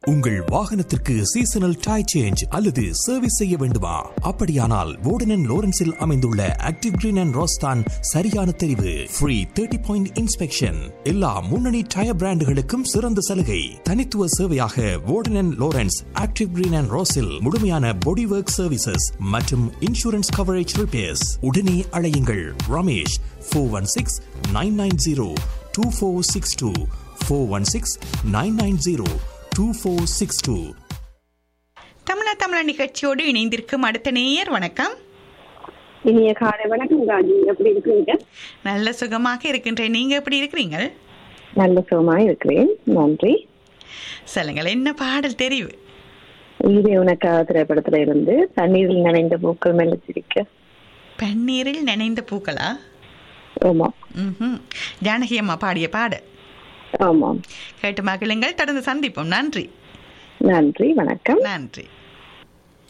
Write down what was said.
உங்கள் வாகனத்திற்கு seasonal tyre change அல்லது சர்வீஸ் செய்ய வேண்டுமா அப்படியானால் வோடன் லோரன்ஸில் அமைந்துள்ள ஆக்டிவ் கிரீன் அண்ட் ரோஸ்தான் சரியான தெரிவு ஃப்ரீ தேர்ட்டி பாயிண்ட் இன்ஸ்பெக்ஷன் எல்லா முன்னணி டயர் பிராண்டுகளுக்கும் சிறந்த சலுகை தனித்துவ சேவையாக வோடன் லோரன்ஸ் ஆக்டிவ் கிரீன் அண்ட் ரோஸில் முழுமையான பாடி ஒர்க் சர்வீசஸ் மற்றும் இன்சூரன்ஸ் கவரேஜ் ரிப்பேர்ஸ் உடனே அழையுங்கள் Ramesh four one six nine nine zero two four six two four one six nine nine zero two four six two தமிழா தமிழா நிகழ்ச்சியோடு இணைந்திருக்கும் அடுத்த நேயர் வணக்கம் இனிய காலை வணக்கம் ராஜி எப்படி இருக்கிறீங்க நல்ல சுகமாக இருக்கின்றேன் நீங்க எப்படி இருக்கிறீங்க நல்ல சுகமா இருக்கிறேன் நன்றி சொல்லுங்கள் என்ன பாடல் தெரிவு இது உனக்காக திரைப்படத்துல இருந்து தண்ணீரில் நனைந்த பூக்கள் மெல்ல சிரிக்க பன்னீரில் நினைந்த பூக்களா ஆமா ம் ஜானகி அம்மா பாடிய பாடல் ஆமாம் கேட்டு மகிழுங்கள் தொடர்ந்து சந்திப்போம் நன்றி நன்றி வணக்கம் நன்றி